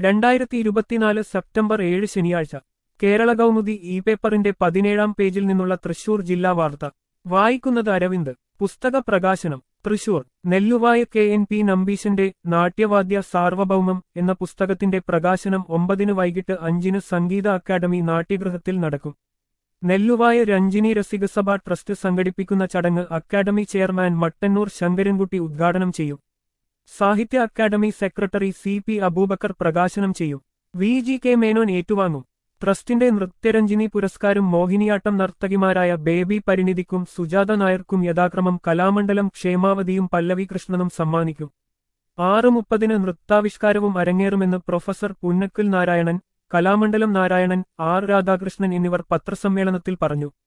രണ്ടായിരത്തി ഇരുപത്തിനാല് സെപ്റ്റംബർ ഏഴ് ശനിയാഴ്ച കേരള കൗമുദി ഇ പേപ്പറിന്റെ പതിനേഴാം പേജിൽ നിന്നുള്ള തൃശൂർ ജില്ലാ വാർത്ത വായിക്കുന്നത് അരവിന്ദ് പുസ്തക പ്രകാശനം Thrissur Nelluvaya K N P നമ്പീശന്റെ നാട്യവാദ്യ സാർവഭൗമം എന്ന പുസ്തകത്തിന്റെ പ്രകാശനം ഒമ്പതിന് വൈകിട്ട് അഞ്ചിന് സംഗീത അക്കാദമി നാട്യഗൃഹത്തിൽ നടക്കും നെല്ലുവായ രഞ്ജിനി രസികസഭ ട്രസ്റ്റ് സംഘടിപ്പിക്കുന്ന ചടങ്ങ് അക്കാദമി ചെയർമാൻ മട്ടന്നൂർ ശങ്കരൻകുട്ടി ഉദ്ഘാടനം ചെയ്യും Sahitya Akademi secretary C P Abubakar പ്രകാശനം ചെയ്യും വി ജി കെ മേനോൻ ഏറ്റുവാങ്ങും ട്രസ്റ്റിന്റെ നൃത്യരഞ്ജിനി പുരസ്കാരം മോഹിനിയാട്ടം നർത്തകിമാരായ ബേബി പരിണിതിക്കും സുജാത നായർക്കും യഥാക്രമം കലാമണ്ഡലം ക്ഷേമാവതിയും പല്ലവി കൃഷ്ണനും സമ്മാനിക്കും ആറ് മുപ്പതിന് നൃത്താവിഷ്കാരവും അരങ്ങേറുമെന്ന് പ്രൊഫസർ പുന്നക്കൽ നാരായണൻ കലാമണ്ഡലം നാരായണൻ ആർ രാധാകൃഷ്ണൻ എന്നിവർ പത്രസമ്മേളനത്തിൽ പറഞ്ഞു